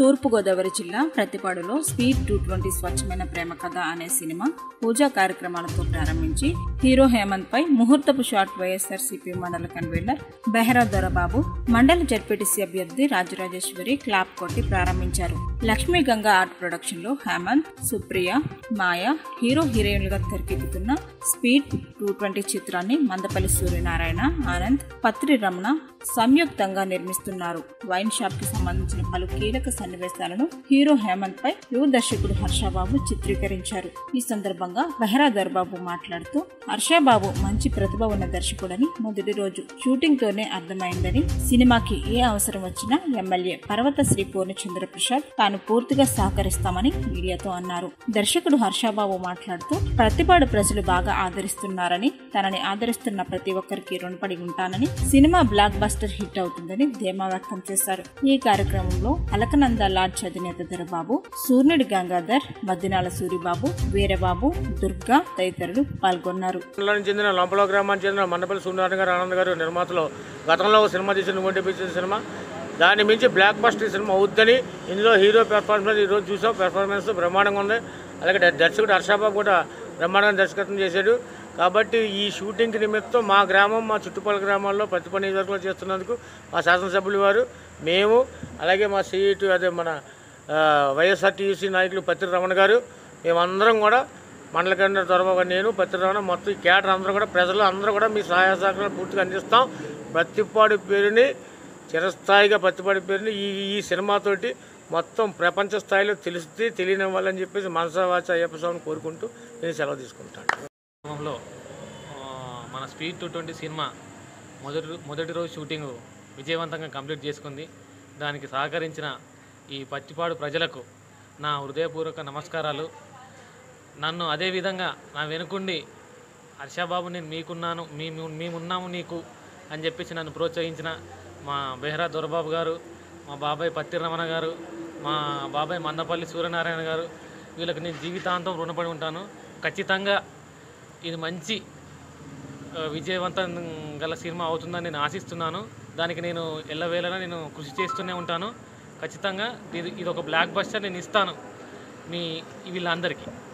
తూర్పుగోదావరి జిల్లా ప్రతిపాడులో speed two twenty స్వచ్ఛమైన ప్రేమ కథ అనే సినిమా పూజా కార్యక్రమాలతో ప్రారంభించి హీరో హేమంత్ పై ముహూర్తపు షాట్ వైఎస్ఆర్సీపీ మండల కన్వీనర్ బెహరా దొరబాబు మండల జడ్పీటీసీ అభ్యర్థి రాజరాజేశ్వరి క్లాప్ కొట్టి ప్రారంభించారు లక్ష్మీ గంగా ఆర్ట్ ప్రొడక్షన్ లో హేమంత్ సుప్రియ మాయా హీరో హీరోయిన్లుగా తెరకెక్కుతున్న స్పీడ్ టూ ట్వంటీ చిత్రాన్ని మందపల్లి సూర్యనారాయణ ఆనంద్ పత్రి రమణ సంయుక్తంగా నిర్మిస్తున్నారు వైన్ షాప్ కి సంబంధించిన పలు కీలక సన్నివేశాలను హీరో హేమంత్ పై యువ దర్శకుడు హర్షబాబు చిత్రీకరించారు ఈ సందర్భంగా బెహరా దర్బాబు మాట్లాడుతూ హర్షబాబు మంచి ప్రతిభ ఉన్న దర్శకుడని మొదటి రోజు షూటింగ్ తోనే అర్థమైందని సినిమాకి ఏ అవసరం వచ్చినా ఎమ్మెల్యే పర్వత శ్రీ పూర్ణచంద్ర ప్రసాద్ తాను పూర్తిగా సహకరిస్తామని మీడియాతో అన్నారు దర్శకుడు హర్షబాబు మాట్లాడుతూ ప్రతిపాడు ప్రజలు బాగా ఆదరిస్తున్నారని తనని ఆదరిస్తున్న ప్రతి ఒక్కరికి రుణపడి ఉంటానని సినిమా బ్లాక్ బస్టర్ హిట్ అవుతుందని ధీమా వ్యక్తం చేశారు ఈ కార్యక్రమంలో అలకనంద లాడ్జ్ అధినేత దొరబాబు సూర్యుడి గంగాధర్ మద్దినాల సూరిబాబు వీరబాబు దుర్గా తదితరులు పాల్గొన్నారు మండలానికి చెందిన లంపలో గ్రామానికి చెందిన మండపల్లి సూర్యనారాయణ గారు ఆనంద్ గారు నిర్మాతలు గతంలో ఒక సినిమా తీసిన మొండి పిక్చర్ సినిమా దాని మించి బ్లాక్ బస్టర్ సినిమా అవుద్దని ఇందులో హీరో పెర్ఫార్మెన్స్ ఈరోజు చూసాం పెర్ఫార్మెన్స్ బ్రహ్మాండంగా ఉంది అలాగే ద- దర్శకుడు హర్షాబాబు కూడా బ్రహ్మాండంగా దర్శకత్వం చేశాడు కాబట్టి ఈ షూటింగ్ నిమిత్తం మా గ్రామం మా చుట్టుపక్కల గ్రామాల్లో ప్రతి పని నియోజకవర్గంలో చేస్తున్నందుకు మా శాసనసభ్యులు వారు మేము అలాగే మా సీటు అదే మన ఆ, వైఎస్ఆర్టీయూసీ నాయకులు పత్రి రమణ గారు మేమందరం కూడా మండల కేంద్ర త్వరగా నేను పత్రి రమణ మొత్తం ఈ కేటర్ అందరూ కూడా ప్రజలు అందరూ కూడా మీ సహాయ సహకారాలు పూర్తిగా అందిస్తాం ప్రతిపాడు పేరుని చిరస్థాయిగా ప్రతిపాడు పేరుని ఈ ఈ సినిమాతోటి మొత్తం ప్రపంచ స్థాయిలో తెలిస్తే తెలియనివ్వాలని చెప్పేసి మనసావాచ అయ్యప్ప స్వామిని కోరుకుంటూ నేను సెలవు తీసుకుంటాను క్రమంలో ఆ, మన స్పీడ్ టూ ట్వంటీ సినిమా మొదటి రో- మొదటి రోజు షూటింగ్ విజయవంతంగా కంప్లీట్ చేసుకుంది దానికి సహకరించిన ఈ పత్తిపాడు ప్రజలకు నా హృదయపూర్వక నమస్కారాలు నన్ను అదేవిధంగా నా వెనుకుండి హర్షబాబు నేను మీకున్నాను మీ మేమున్నాము నీకు అని చెప్పేసి నన్ను ప్రోత్సహించిన మా బెహ్రా దొరబాబు గారు మా బాబాయ్ పత్తి రమణ గారు మా బాబాయ్ మందపల్లి సూర్యనారాయణ గారు వీళ్ళకి నేను జీవితాంతం రుణపడి ఉంటాను ఖచ్చితంగా ఇది మంచి ఆ, విజయవంతం గల సినిమా అవుతుందని నేను ఆశిస్తున్నాను దానికి నేను ఎల్లవేళలా నేను కృషి చేస్తూనే ఉంటాను ఖచ్చితంగా ఇది ఇది ఒక బ్లాక్ బస్టర్ నేను ఇస్తాను మీ వీళ్ళందరికీ